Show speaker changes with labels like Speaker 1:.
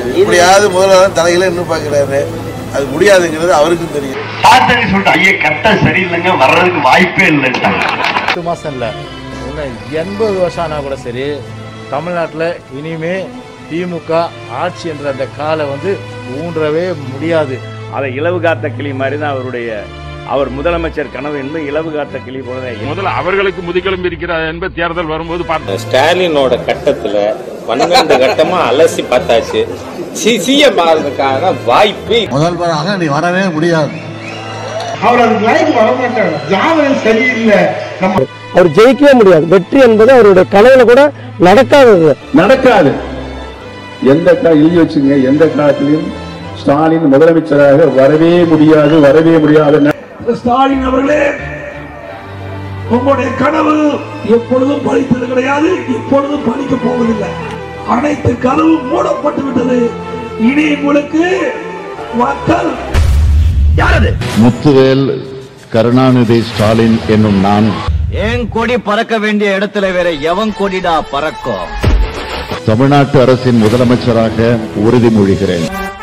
Speaker 1: இப்படியாவது முதல்வர் தலையில இன்னும் பார்க்கிறாரு அது முடியாதுங்கிறது அவருக்கும் தெரியும்
Speaker 2: சாத்தனை சொல்லிட்டு ஐயா கரெக்டா சரியில்லைங்க வர்றதுக்கு வாய்ப்பே இல்லைட்டாங்க
Speaker 3: பத்து மாதம் இல்லை இன்னும் எண்பது வருஷம் ஆனால் கூட சரி தமிழ்நாட்டில் இனிமே திமுக ஆட்சி என்ற அந்த காலை வந்து ஊன்றவே முடியாது
Speaker 4: அதை இலவு காத்த கிளி மாதிரி தான் அவருடைய அவர் முதலமைச்சர் கனவு என்பது இலவு காத்த கிளி போல தான்
Speaker 5: முதல்ல அவர்களுக்கு முதுகெலும்பு இருக்கிறார் என்பது தேர்தல் வரும்போது பார்த்தோம்
Speaker 6: ஸ்டாலினோட கட்டத்துல பன்னெண்டு கட்டமா அலசி பார்த்தாச்சு சிசிஎம் ஆகிறதுக்கான வாய்ப்பு
Speaker 1: முதல்வராக நீ வரவே முடியாது
Speaker 7: அவர் அந்த லைன் வர மாட்டார் ஜாதகம் சரியில்லை நம்ம
Speaker 8: அவர் ஜெயிக்கவே முடியாது வெற்றி என்பது அவருடைய கனவுல கூட நடக்காதது
Speaker 9: நடக்காது எந்த கா எழுதி வச்சுங்க எந்த காலத்திலும் ஸ்டாலின் முதலமைச்சராக வரவே முடியாது வரவே முடியாது
Speaker 7: ஸ்டாலின் அவர்களே உங்களுடைய கனவு எப்பொழுதும் பலித்தது கிடையாது இப்பொழுதும் பலிக்க போவதில்லை அனைத்து கனவும் மூடப்பட்டு விட்டது இனி உங்களுக்கு மக்கள்
Speaker 9: முத்துவேல் கருணாநிதி ஸ்டாலின் என்னும் நான்
Speaker 4: ஏன் கொடி பறக்க வேண்டிய இடத்துல வேற எவன் கொடிடா பறக்கும்
Speaker 9: தமிழ்நாட்டு அரசின் முதலமைச்சராக உறுதிமொழிகிறேன்